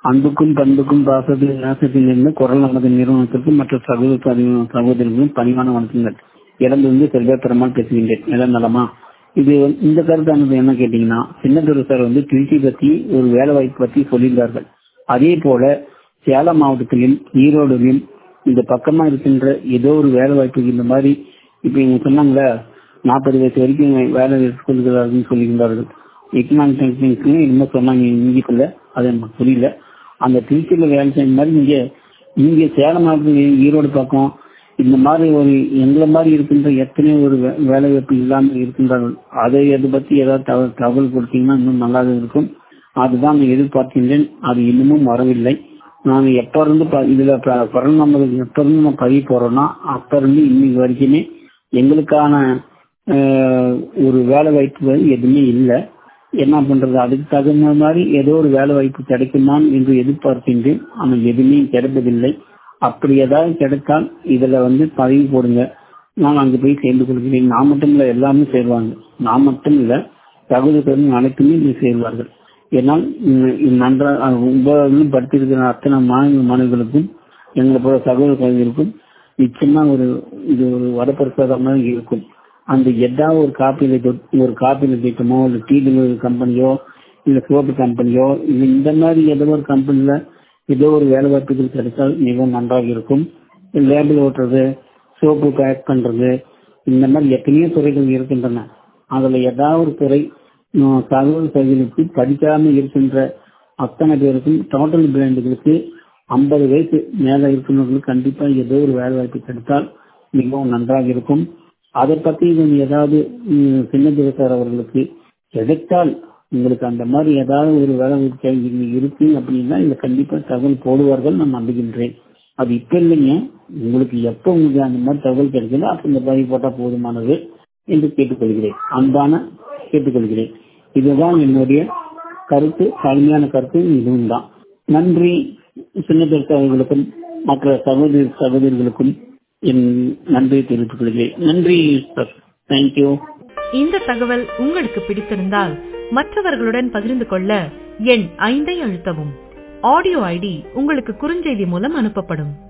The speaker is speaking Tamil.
அன்புக்கும் பண்புக்கும் பாசத்தில் நேசத்தில் இருந்து குரல் நமது நிறுவனத்திற்கும் மற்ற சகோதர சகோதரிகளும் பணிவான வணக்கங்கள் இறந்திருந்து செல்வ பெருமாள் பேசுகின்றேன் நிலம் நலமா இது வந்து- இந்த கருத்தானது என்ன கேட்டீங்கன்னா சின்னதுரை சார் வந்து திருச்சி பத்தி ஒரு வேலை வாய்ப்பு பத்தி சொல்லியிருந்தார்கள் அதே போல சேலம் மாவட்டத்திலும் ஈரோடுலையும் இந்த பக்கமா இருக்கின்ற ஏதோ ஒரு வேலை வாய்ப்பு இந்த மாதிரி இப்ப இவங்க சொன்னாங்களே நாற்பது வயசு வரைக்கும் வேலை கொள்கிறார்கள் சொல்லியிருந்தார்கள் எக்கனாமிக் டெக்னிக்ஸ் என்ன சொன்னாங்க இங்கிக்குள்ள அது எனக்கு புரியல அந்த திருச்சியில வேலை செய்ய மாதிரி இங்க இங்க சேலம் மாவட்டத்தில் ஈரோடு பக்கம் இந்த மாதிரி ஒரு எங்களை மாதிரி இருக்கின்ற எத்தனை ஒரு வே- வேலை வாய்ப்பு இல்லாமல் இருக்கின்றார்கள் அதை அதை பத்தி ஏதாவது தகவல் தகவல் கொடுத்தீங்கன்னா இன்னும் நல்லா இருக்கும் அதுதான் நான் எதிர்பார்க்கின்றேன் அது இன்னமும் வரவில்லை நான் எப்ப இருந்து ப- இதுல ப- குரல் நம்பர் எப்ப இருந்து நான் பதிவு போறோம்னா அப்ப இருந்து இன்னைக்கு வரைக்குமே எங்களுக்கான அஹ், ஒரு வேலை வாய்ப்புகள் எதுவுமே இல்லை என்ன பண்றது அதுக்கு தகுந்த மாதிரி ஏதோ ஒரு வேலை வாய்ப்பு கிடைக்குமான் என்று எதிர்பார்க்கின்றேன் ஆனால் எதுவுமே கிடைப்பதில்லை அப்படி ஏதாவது கிடைத்தால் இதுல வந்து பதிவு போடுங்க நான் அங்க போய் சேர்ந்து கொள்கிறேன் நான் மட்டும் இல்ல எல்லாமே சேருவாங்க நான் மட்டும் இல்ல சகோதரர்கள் அனைத்துமே இங்கு சேர்வார்கள் ஏன்னால் உம், இது நன்றாக ஒன்பது படித்திருக்கிற அத்தனை மாணவ மாணவர்களுக்கும் எங்களை போல சகோதர சகோதரிக்கும் நிச்சயமா ஒரு இது ஒரு வரப்பிரசாதமாக இருக்கும் அந்த ஏதாவது ஒரு காப்பீடு தொ- ஒரு காப்பீடு திட்டமோ இல்ல டீ டெலிவரி கம்பெனியோ இல்ல சோப்பு கம்பெனியோ இல்ல இந்த மாதிரி ஏதோ ஒரு கம்பெனில ஏதோ ஒரு வேலை வாய்ப்புகள் கிடைத்தால் மிகவும் நன்றாக இருக்கும் லேபிள் ஓட்டுறது சோப்பு பேக் பண்றது இந்த மாதிரி எத்தனையோ துறைகள் இருக்கின்றன அதுல ஏதாவது ஒரு துறை உம், சகோதர சகோதரிக்கு படிக்காம இருக்கின்ற அத்தனை பேருக்கும் டோட்டல் பிராண்டுகளுக்கு ஐம்பது வயசு மேல இருக்கிறவங்களுக்கு கண்டிப்பா ஏதோ ஒரு வேலை வாய்ப்பு கிடைத்தால் மிகவும் நன்றாக இருக்கும் அதை பத்தி நீங்க ஏதாவது உம், சின்னதுரை சார் அவர்களுக்கு கிடைத்தால் உங்களுக்கு அந்த மாதிரி ஏதாவது ஒரு வேலை வாய்ப்பு இங்க இருக்கு அப்படின்னா இதுல கண்டிப்பா தகவல் போடுவார்கள் நான் நம்புகின்றேன் அது இப்ப இல்லைங்க உங்களுக்கு எப்ப உங்களுக்கு அந்த மாதிரி தகவல் கிடைக்குதோ அப்ப இந்த பதிவு போட்டா போதுமானது என்று கேட்டுக்கொள்கிறேன் அன்பான கேட்டுக்கொள்கிறேன் இதுதான் என்னுடைய கருத்து கடுமையான கருத்து இதுவும் தான் நன்றி சின்னதுரை அவர்களுக்கும் மற்ற சகோதரி சகோதரிகளுக்கும் என் நன்றியை தெரிவித்துக் கொள்கிறேன் நன்றி சார் தேங்க்யூ இந்த தகவல் உங்களுக்கு பிடித்திருந்தால் மற்றவர்களுடன் பகிர்ந்து கொள்ள எண் ஐந்தை அழுத்தவும் ஆடியோ ஐடி உங்களுக்கு குறுஞ்செய்தி மூலம் அனுப்பப்படும்